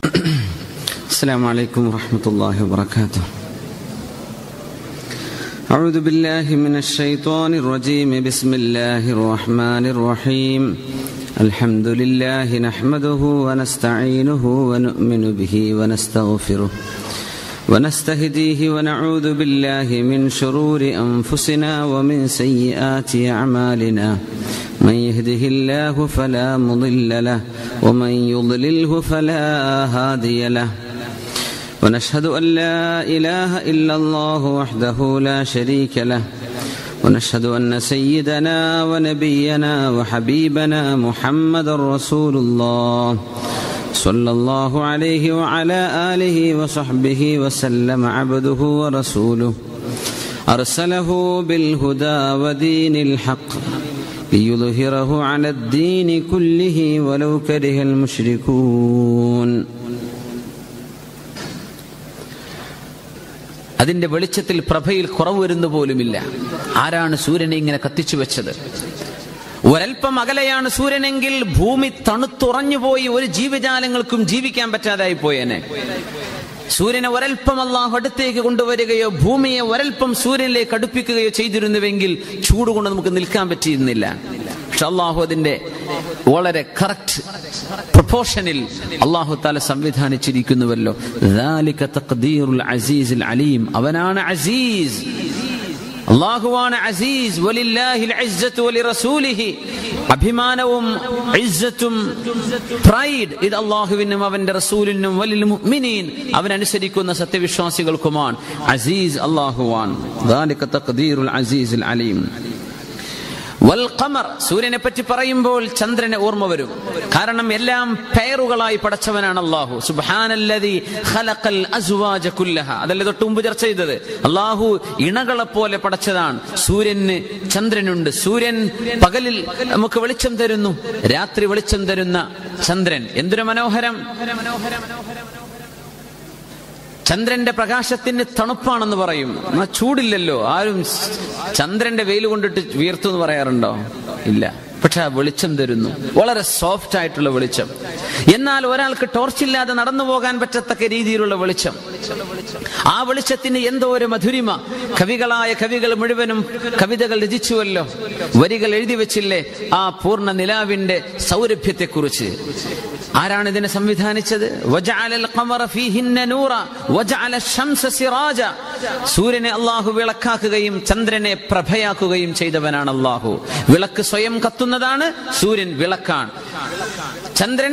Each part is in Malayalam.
السلام عليكم ورحمة الله وبركاته أعوذ بالله من الشيطان الرجيم بسم الله الرحمن الرحيم الحمد لله نحمده ونستعينه ونؤمن به ونستغفره ونستهديه ونعوذ بالله من شرور أنفسنا ومن سيئات أعمالنا من يهده الله فلا مضل له ومن يضلله فلا هادي له ونشهد أن لا إله إلا الله وحده لا شريك له ونشهد أن سيدنا ونبينا وحبيبنا محمد رسول الله صلى الله عليه وعلى آله وصحبه وسلم عبده ورسوله أرسله بالهدى ودين الحق ليظهره على الدين كله ولو كره المشركون അതിന്റെ വെളിച്ചത്തിൽ പ്രഭയിൽ കുറവ് വരുന്നു പോലുമില്ല ആരാണ് സൂര്യനെ ഇങ്ങനെ കത്തിച്ചു വെച്ചത് ഒരൽപ്പം അകലെയാണ് സൂര്യനെങ്കിൽ ഭൂമി തണുത്തുറഞ്ഞു പോയി ഒരു ജീവജാലങ്ങൾക്കും ജീവിക്കാൻ പറ്റാതായി പോയേനെ സൂര്യനെ ഒരൽപ്പം അള്ളാഹു അടുത്തേക്ക് കൊണ്ടുവരികയോ ഭൂമിയെ ഒരൽപ്പം സൂര്യനിലേക്ക് അടുപ്പിക്കുകയോ ചെയ്തിരുന്നുവെങ്കിൽ ചൂട് കൊണ്ട് നമുക്ക് നിൽക്കാൻ പറ്റിയിരുന്നില്ല പക്ഷെ അള്ളാഹു അതിന്റെ വളരെ കറക്റ്റ് പ്രൊപ്പോർഷനിൽ അള്ളാഹു താല സംവിധാനിച്ചിരിക്കുന്നുവല്ലോ അസീസ് അലീം അവനാണ് അസീസ് അള്ളാഹുവാണ് അസീസ് വലില്ലാഹിൽ ഇസ്സത്തു വലി റസൂലിഹി അഭിമാനവും ഇസ്സത്തും പ്രൈഡ് ഇത് അള്ളാഹുവിനും അവന്റെ റസൂലിനും വലിൽ മുഅ്മിനീൻ അവനനുസരിക്കുന്ന സത്യവിശ്വാസികൾക്കുമാണ് അസീസ് അള്ളാഹുവാൻ ذلك تقدير العزيز العليم വൽഖമർ സൂര്യനെ പറ്റി പറയുമ്പോൾ ചന്ദ്രനെ ഓർമ്മ വരും കാരണം എല്ലാം പേറുകളായി പടച്ചവനാണ് അള്ളാഹു സുബാനല്ലതി ഖലഖൽ അസ്വാജ കുല്ലഹ അതല്ലേ തൊട്ട് മുമ്പ് ചർച്ച ചെയ്തത് അള്ളാഹു ഇണകളെ പോലെ പടച്ചതാണ് സൂര്യന് ചന്ദ്രനുണ്ട് സൂര്യൻ പകലിൽ നമുക്ക് വെളിച്ചം തരുന്നു രാത്രി വെളിച്ചം തരുന്ന ചന്ദ്രൻ എന്തൊരു മനോഹരം ചന്ദ്രന്റെ പ്രകാശത്തിന് തണുപ്പാണെന്ന് പറയും എന്നാൽ ചൂടില്ലല്ലോ ആരും ചന്ദ്രന്റെ വെയിൽ കൊണ്ടിട്ട് വീർത്തു എന്ന് പറയാറുണ്ടോ ഇല്ല പക്ഷെ ആ വെളിച്ചം തരുന്നു വളരെ സോഫ്റ്റ് ആയിട്ടുള്ള വെളിച്ചം എന്നാൽ ഒരാൾക്ക് ടോർച്ചില്ലാതെ നടന്നു പോകാൻ പറ്റത്തക്ക രീതിയിലുള്ള വെളിച്ചം ആ വെളിച്ചത്തിന് എന്തോ ഒരു മധുരിമ കവികളായ കവികൾ മുഴുവനും കവിതകൾ രചിച്ചുവല്ലോ വരികൾ എഴുതി വെച്ചില്ലേ ആ പൂർണ്ണ നിലാവിന്റെ സൗരഭ്യത്തെക്കുറിച്ച് ആരാണ് ഇതിനെ സംവിധാനിച്ചത് സൂര്യനെ അള്ളാഹു വിളക്കാക്കുകയും ചന്ദ്രനെ പ്രഭയാക്കുകയും ചെയ്തവനാണ് അള്ളാഹു വിളക്ക് സ്വയം കത്തുന്നതാണ് സൂര്യൻ വിളക്കാണ് ചന്ദ്രൻ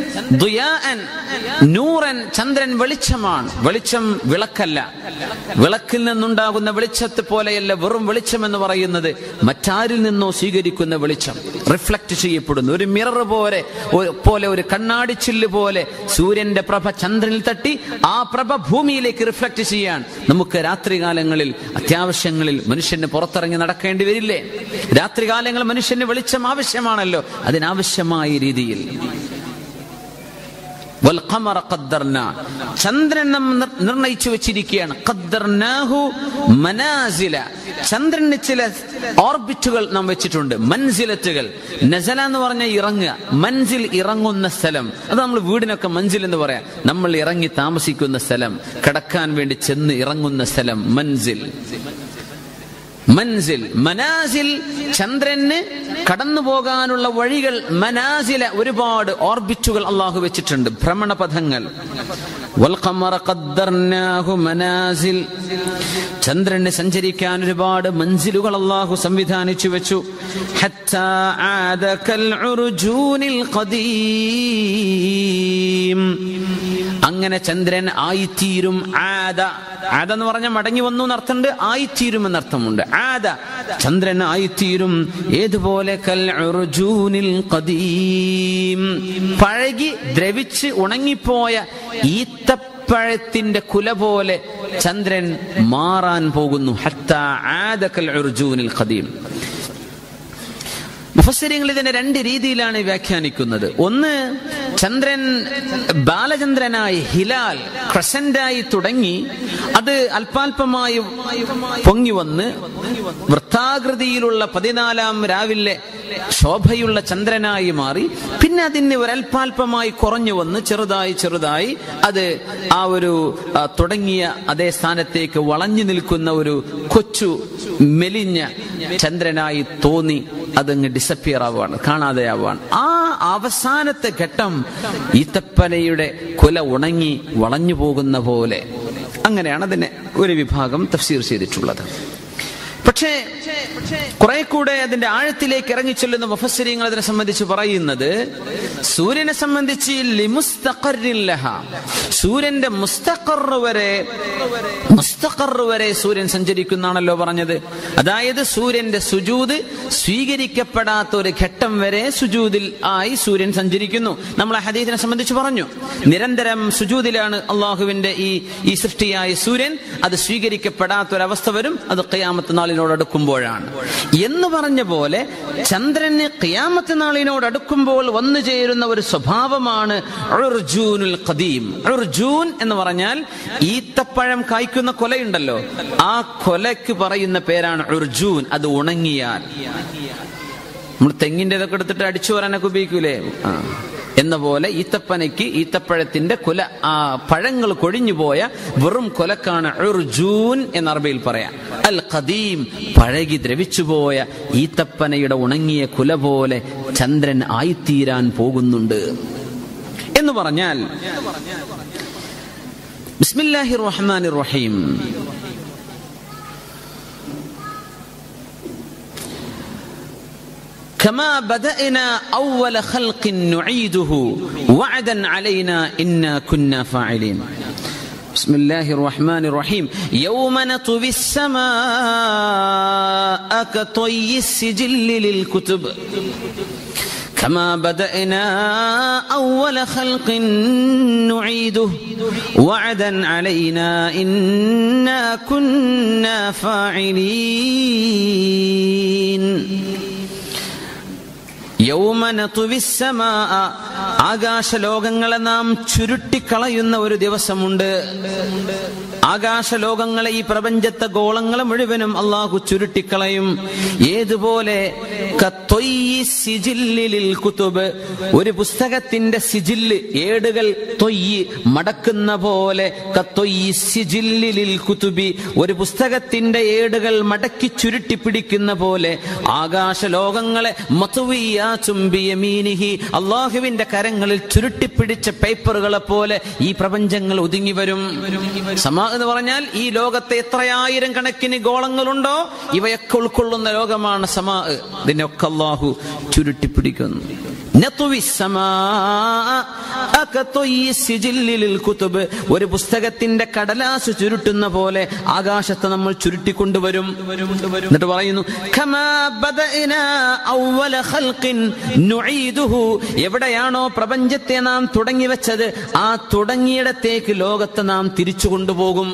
നൂറൻ ചന്ദ്രൻ വെളിച്ചമാണ് വെളിച്ചം വിളക്കല്ല വിളക്കിൽ നിന്നുണ്ടാകുന്ന വെളിച്ചത്തെ പോലെയല്ല വെറും വെളിച്ചം എന്ന് പറയുന്നത് മറ്റാരിൽ നിന്നോ സ്വീകരിക്കുന്ന വെളിച്ചം റിഫ്ലക്ട് ചെയ്യപ്പെടുന്നു ഒരു മിറർ പോലെ പോലെ ഒരു കണ്ണാടിച്ചില്ല് പോലെ സൂര്യന്റെ പ്രഭ ചന്ദ്രനിൽ തട്ടി ആ പ്രഭ ഭൂമിയിലേക്ക് റിഫ്ലക്ട് ചെയ്യാൻ നമുക്ക് രാത്രികാലങ്ങളിൽ അത്യാവശ്യങ്ങളിൽ മനുഷ്യന് പുറത്തിറങ്ങി നടക്കേണ്ടി വരില്ലേ രാത്രികാലങ്ങൾ മനുഷ്യന് വെളിച്ചം ആവശ്യമാണല്ലോ അതിനാവശ്യമായ രീതിയിൽ ചന്ദ്രൻ നാം നിർണയിച്ചു വെച്ചിരിക്കുകയാണ് മനാസില ചന്ദ്രന് ചില ഓർബിറ്റുകൾ നാം വെച്ചിട്ടുണ്ട് മൻസിലറ്റുകൾ നസല എന്ന് പറഞ്ഞാൽ ഇറങ്ങുക മൻസിൽ ഇറങ്ങുന്ന സ്ഥലം അത് നമ്മൾ വീടിനൊക്കെ മൻസിൽ എന്ന് പറയാം നമ്മൾ ഇറങ്ങി താമസിക്കുന്ന സ്ഥലം കിടക്കാൻ വേണ്ടി ചെന്ന് ഇറങ്ങുന്ന സ്ഥലം മൻസിൽ മൻസിൽ മനാസിൽ ചന്ദ്രന് കടന്നു പോകാനുള്ള വഴികൾ മനാസില ഒരുപാട് ഓർബിറ്റുകൾ അള്ളാഹു വെച്ചിട്ടുണ്ട് ഭ്രമണപഥങ്ങൾ മനാസിൽ ചന്ദ്രന് സഞ്ചരിക്കാൻ ഒരുപാട് മൻസിലുകൾ അള്ളാഹു സംവിധാനിച്ചു വെച്ചു അങ്ങനെ ചന്ദ്രൻ ആയിത്തീരും ആദ ആദ എന്ന് പറഞ്ഞാൽ മടങ്ങി വന്നു എന്നർത്ഥമുണ്ട് ആയിത്തീരും എന്നർത്ഥമുണ്ട് ആദ ചന്ദ്രൻ ആയിത്തീരും ഏതുപോലെ കൽ പഴകി ദ്രവിച്ച് ഉണങ്ങിപ്പോയ ഈത്തപ്പഴത്തിന്റെ കുല പോലെ ചന്ദ്രൻ മാറാൻ പോകുന്നു ഹത്ത ആദക്കൽ ഉർജൂനിൽ ഖദീം മുഫസ്സിരിങ്ങൾ ഇതിനെ രണ്ട് രീതിയിലാണ് വ്യാഖ്യാനിക്കുന്നത് ഒന്ന് ചന്ദ്രൻ ബാലചന്ദ്രനായി ഹിലാൽ ക്രസന്റായി തുടങ്ങി അത് അല്പാൽപമായി പൊങ്ങി വന്ന് വൃത്താകൃതിയിലുള്ള പതിനാലാം രാവിലെ ശോഭയുള്ള ചന്ദ്രനായി മാറി പിന്നെ അതിന് ഒരൽപാൽപമായി കുറഞ്ഞു വന്ന് ചെറുതായി ചെറുതായി അത് ആ ഒരു ആ, തുടങ്ങിയ അതേ സ്ഥാനത്തേക്ക് വളഞ്ഞു നിൽക്കുന്ന ഒരു കൊച്ചു മെലിഞ്ഞ ചന്ദ്രനായി തോന്നി അതങ്ങ് ഡിസപ്പിയർ ആവുകയാണ് കാണാതെയാവുകയാണ് ആ അവസാനത്തെ ഘട്ടം ഈത്തപ്പനയുടെ കുല ഉണങ്ങി വളഞ്ഞു പോകുന്ന പോലെ അങ്ങനെയാണ് അതിനെ ഒരു വിഭാഗം തഫ്സീർ ചെയ്തിട്ടുള്ളത് പക്ഷേ കുറെ കൂടെ അതിന്റെ ആഴത്തിലേക്ക് ഇറങ്ങിച്ചെല്ലുന്ന മുഫസ്സിരിങ്ങൾ അതിനെ സംബന്ധിച്ച് പറയുന്നത് സൂര്യനെ സംബന്ധിച്ച് ലിമുസ്തഖറിൻ ലഹ. സൂര്യന്റെ മുസ്തഖർ വരെ മുസ്തഖർ വരെ സൂര്യൻ സഞ്ചരിക്കുന്നാണല്ലോ പറഞ്ഞത് അതായത് സൂര്യന്റെ സുജൂത് സ്വീകരിക്കപ്പെടാത്ത ഒരു ഘട്ടം വരെ സുജൂതിൽ ആയി സൂര്യൻ സഞ്ചരിക്കുന്നു നമ്മൾ ആ ഹദീസിനെ സംബന്ധിച്ച് പറഞ്ഞു നിരന്തരം സുജൂതിലാണ് അള്ളാഹുവിന്റെ ഈ ഈ സൃഷ്ടിയായ സൂര്യൻ അത് സ്വീകരിക്കപ്പെടാത്ത ഒരവസ്ഥ വരും അത് ഖിയാമത്ത് നാളിനോട് അടുക്കുമ്പോഴാണ് എന്ന് പറഞ്ഞ പോലെ ചന്ദ്രന് ഖിയാമത്ത് നാളിനോട് അടുക്കുമ്പോൾ വന്നു ചേരുന്ന ഒരു സ്വഭാവമാണ് ഉർജൂനുൽ ഖദീം ഉർജൂൻ എന്ന് പറഞ്ഞാൽ ഈത്തപ്പഴം കായ്ക്കുന്ന കൊലയുണ്ടല്ലോ ആ കൊലയ്ക്ക് പറയുന്ന പേരാണ് ഉർജൂൻ അത് ഉണങ്ങിയാൽ നമ്മൾ തെങ്ങിന്റെ ഇതൊക്കെ എടുത്തിട്ട് അടിച്ചു വരാനൊക്കെ ഉപയോഗിക്കൂലേ ആ. എന്ന പോലെ ഈത്തപ്പനയ്ക്ക് ഈത്തപ്പഴത്തിന്റെ കുല ആ പഴങ്ങൾ കൊഴിഞ്ഞു പോയ വെറും കൊലക്കാണ് ഉർജൂൻ എന്ന അറബിയിൽ പറയാം അൽ ഖദീം പഴകി ദ്രവിച്ചുപോയ ഈത്തപ്പനയുടെ ഉണങ്ങിയ കുല പോലെ ചന്ദ്രൻ ആയിത്തീരാൻ പോകുന്നുണ്ട് എന്ന് പറഞ്ഞാൽ ബിസ്മില്ലാഹി റഹ്മാൻ റഹീം كما بدأنا أول خلق نعيده وعدا علينا إنا كنا فاعلين بسم الله الرحمن الرحيم يوم نطوي السماء كطي السجل للكتب كما بدأنا أول خلق نعيده وعدا علينا إنا كنا فاعلين യൗമനതുവിസ്സമാ ആകാശലോകങ്ങളെ നാം ചുരുട്ടിക്കളയുന്ന ഒരു ദിവസമുണ്ട് ആകാശലോകങ്ങളെ ഈ പ്രപഞ്ചത്തെ ഗോളങ്ങളെ മുഴുവനും അള്ളാഹു ചുരുട്ടിക്കളയും ഏതുപോലെ കത്തൊയ്യി സിജില്ലിലിൽ കുത്തുബ് ഒരു പുസ്തകത്തിന്റെ സിജില്ല് ഏടുകൾ തൊയ്യി മടക്കുന്ന പോലെ കത്തൊയ്യി സിജില്ലിലിൽ കുത്തുബി ഒരു പുസ്തകത്തിന്റെ ഏടുകൾ മടക്കി ചുരുട്ടി പിടിക്കുന്ന പോലെ ആകാശലോകങ്ങളെ മത്തുവിയ ചുംബിയമീനിഹി അള്ളാഹുവിന്റെ കരങ്ങളിൽ ചുരുട്ടിപ്പിടിച്ച പേപ്പറുകളെ പോലെ ഈ പ്രപഞ്ചങ്ങൾ ഒതുങ്ങി വരും സമാ എന്ന് പറഞ്ഞാൽ ഈ ലോകത്തെ എത്രയായിരം കണക്കിന് ഗോളങ്ങളുണ്ടോ ഇവയൊക്കെ ഉൾക്കൊള്ളുന്ന ലോകമാണ് സമാ ഇതിനൊക്കെ അള്ളാഹു ചുരുട്ടിപ്പിടിക്കുന്നു നത്വി സമാ അകത്തൊയ്യി സിജില്ലിലിൽ കുതുബ്. ഒരു പുസ്തകത്തിന്റെ കടലാസ് ചുരുട്ടുന്ന പോലെ ആകാശത്തെ നമ്മൾ ചുരുട്ടിക്കൊണ്ടുവരും എന്നിട്ട് പറയുന്നു "കമാ ബദഅനാ അവ്വല ഖൽഖിൻ നുഈദുഹു." എവിടെയാണോ പ്രപഞ്ചത്തെ നാം തുടങ്ങി വെച്ചത് ആ തുടങ്ങിയിടത്തേക്ക് ലോകത്തെ നാം തിരിച്ചു കൊണ്ടുപോകും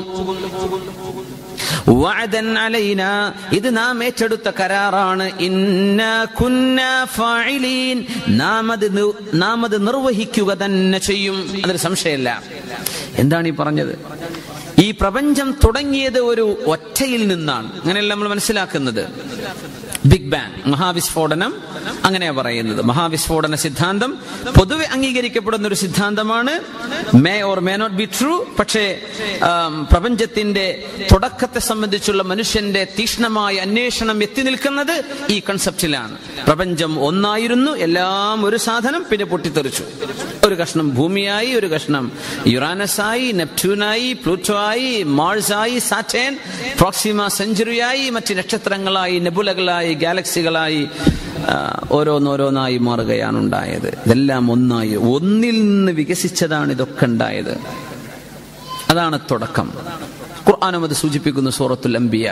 വഅദൻ അലൈന ഇത് നാം ഏറ്റെടുത്ത കരാറാണ് ഇന്ന കുന്ന ഫാഇലീൻ നാം അത് നി- നാം അത് നിർവഹിക്കുക തന്നെ ചെയ്യും അതൊരു സംശയമില്ല എന്താണ് ഈ പറഞ്ഞത് ഈ പ്രപഞ്ചം തുടങ്ങിയത് ഒരു ഒറ്റയിൽ നിന്നാണ് അങ്ങനെയല്ല നമ്മൾ മനസ്സിലാക്കുന്നത് ബിഗ് ബാങ് മഹാവിസ്ഫോടനം അങ്ങനെയാ പറയുന്നത് മഹാവിസ്ഫോടന സിദ്ധാന്തം പൊതുവെ അംഗീകരിക്കപ്പെടുന്ന ഒരു സിദ്ധാന്തമാണ് may or may not be true പക്ഷേ ആം, പ്രപഞ്ചത്തിന്റെ തുടക്കത്തെ സംബന്ധിച്ചുള്ള മനുഷ്യന്റെ തീക്ഷ്ണമായ അന്വേഷണം എത്തി നിൽക്കുന്നത് ഈ കൺസെപ്റ്റിലാണ് പ്രപഞ്ചം ഒന്നായിരുന്നു എല്ലാം ഒരു സാധനം പിന്നെ പൊട്ടിത്തെറിച്ചു ഒരു കഷ്ണം ഭൂമിയായി ഒരു കഷ്ണം യുറാനസായി നെപ്റ്റ്യൂനായി പ്ലൂറ്റോ ആയി മാൾസ് ആയി സാറ്റേൻ പ്രോക്സിമ സെഞ്ചുറിയായി മറ്റ് നക്ഷത്രങ്ങളായി നെബുലകളായി ഗാലക്സികളായി ആ, ഓരോന്നോരോന്നായി മാറുകയാണ് ഉണ്ടായത് ഇതെല്ലാം ഒന്നായി ഒന്നിൽ നിന്ന് വികസിച്ചതാണ് ഇതൊക്കെ ഉണ്ടായത് അതാണ് തുടക്കം ഖുർആാനും അത് സൂചിപ്പിക്കുന്നു സൂറത്തുൽ അംബിയ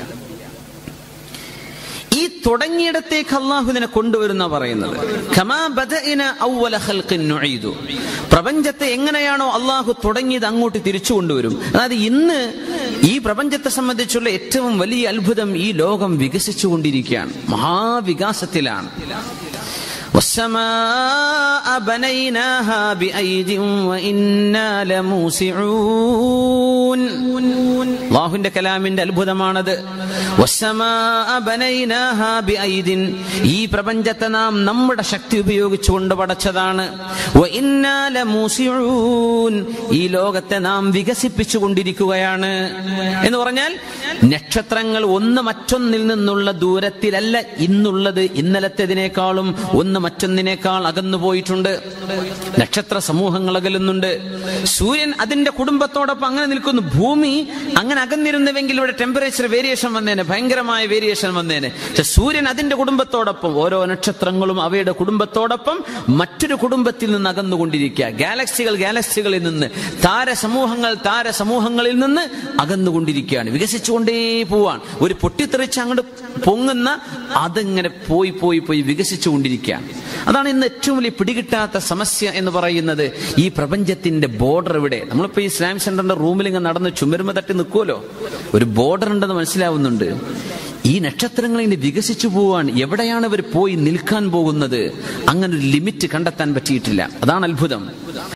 ഈ തുടങ്ങിയിടത്തേക്ക് അള്ളാഹു ഇതിനെ കൊണ്ടുവരുന്ന പറയുന്നത് ഖമാ ബദഇന അവ്വല ഖൽഖിൻ നുഈദു. പ്രപഞ്ചത്തെ എങ്ങനെയാണോ അള്ളാഹു തുടങ്ങിയത് അങ്ങോട്ട് തിരിച്ചു കൊണ്ടുവരും അതായത് ഇന്ന് ഈ പ്രപഞ്ചത്തെ സംബന്ധിച്ചുള്ള ഏറ്റവും വലിയ അത്ഭുതം ഈ ലോകം വികസിച്ചുകൊണ്ടിരിക്കുകയാണ് മഹാവികാസത്തിലാണ് والسماء بنيناها بأيد وإنا لموسعون അള്ളാഹുവിന്റെ കലാമിന്റെ അത്ഭുതമാണത് വസ്സമാഅ ബനൈനാഹാ ബിഐദിൻ. ഈ പ്രപഞ്ചത്തെ നാം നമ്മുടെ ശക്തി ഉപയോഗിച്ചുകൊണ്ട് പടച്ചതാണ് വഇന്നാ ലമൂസിഊൻ. ഈ ലോകത്തെ നാം വികസിപ്പിച്ചു കൊണ്ടിരിക്കുകയാണ് എന്ന് പറഞ്ഞാൽ നക്ഷത്രങ്ങൾ ഒന്ന് മറ്റൊന്നിൽ നിന്നുള്ള ദൂരത്തിലല്ല ഇന്നുള്ളത് ഇന്നലത്തേതിനേക്കാളും ഒന്ന് മറ്റൊന്നിനേക്കാൾ അകന്നു പോയിട്ടുണ്ട് നക്ഷത്ര സമൂഹങ്ങൾ അകലുന്നുണ്ട് സൂര്യൻ അതിന്റെ കുടുംബത്തോടൊപ്പം അങ്ങനെ നിൽക്കുന്നു ഭൂമി അങ്ങനെ അകന്നിരുന്നുവെങ്കിൽ ഇവിടെ ടെമ്പറേച്ചർ വേരിയേഷൻ വന്നേനെ ഭയങ്കരമായ വേരിയേഷൻ വന്നേനെ പക്ഷെ സൂര്യൻ അതിന്റെ കുടുംബത്തോടൊപ്പം ഓരോ നക്ഷത്രങ്ങളും അവയുടെ കുടുംബത്തോടൊപ്പം മറ്റൊരു കുടുംബത്തിൽ നിന്ന് അകന്നുകൊണ്ടിരിക്കുക ഗാലക്സികൾ ഗാലക്സികളിൽ നിന്ന് താരസമൂഹങ്ങൾ താരസമൂഹങ്ങളിൽ നിന്ന് അകന്നുകൊണ്ടിരിക്കുകയാണ് വികസിച്ചുകൊണ്ടേ പോവാൻ ഒരു പൊട്ടിത്തെറിച്ച് അങ്ങോട്ട് പൊങ്ങുന്ന അതിങ്ങനെ പോയി പോയി പോയി വികസിച്ചുകൊണ്ടിരിക്കുകയാണ് അതാണ് ഇന്ന് ഏറ്റവും വലിയ പിടികിട്ടാത്ത സമസ്യ എന്ന് പറയുന്നത് ഈ പ്രപഞ്ചത്തിന്റെ ബോർഡർ ഇവിടെ നമ്മളിപ്പോ ഈ സ്ലാം സെന്ററിന്റെ റൂമിൽ ഇങ്ങനെ നടന്ന് ചുമരുമ തട്ടി നിൽക്കുമല്ലോ ഒരു ബോർഡർ ഉണ്ടെന്ന് മനസ്സിലാവുന്നുണ്ട് ഈ നക്ഷത്രങ്ങൾ ഇങ്ങനെ വികസിച്ചു പോവാൻ എവിടെയാണ് ഇവർ പോയി നിൽക്കാൻ പോകുന്നത് അങ്ങനെ ഒരു ലിമിറ്റ് കണ്ടെത്താൻ പറ്റിയിട്ടില്ല അതാണ് അത്ഭുതം